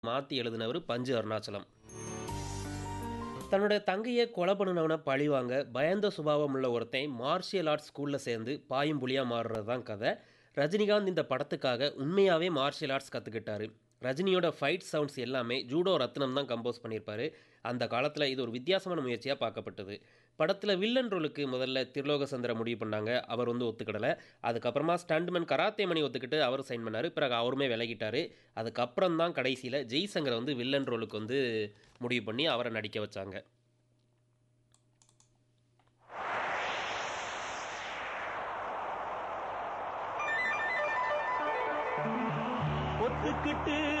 மாற்றி எழுதினவர் பஞ்சு அருணாச்சலம் தன்னோட தங்கையை கொலை பண்ணினவனை பழிவாங்க பயந்த சுபாவம் உள்ள ஒருத்தன் மார்ஷியல் ஆர்ட்ஸ் ஸ்கூலில் சேர்ந்து பாயும் புலியாக மாறுறது தான் கதை ரஜினிகாந்த் இந்த படத்துக்காக உண்மையாகவே மார்ஷியல் ஆர்ட்ஸ் கற்றுக்கிட்டாரு ரஜினியோட ஃபைட் சவுண்ட்ஸ் எல்லாமே ஜூடோ ரத்னம் தான் கம்போஸ் பண்ணியிருப்பாரு அந்த காலத்தில் இது ஒரு வித்தியாசமான முயற்சியாக பார்க்கப்பட்டது படத்தில் வில்லன் ரோலுக்கு முதல்ல திருலோக சந்திர முடிவு பண்ணாங்க அவர் வந்து ஒத்துக்கிடலை அதுக்கப்புறமா ஸ்டண்ட்மேன் கராத்தே மணி ஒத்துக்கிட்டு அவர் சைன் பண்ணார் பிறகு அவருமே விலகிட்டார் அதுக்கப்புறம் தான் கடைசியில் ஜெய்சங்கரை வந்து வில்லன் ரோலுக்கு வந்து முடிவு பண்ணி அவரை நடிக்க வச்சாங்க ஒத்துக்கிட்டு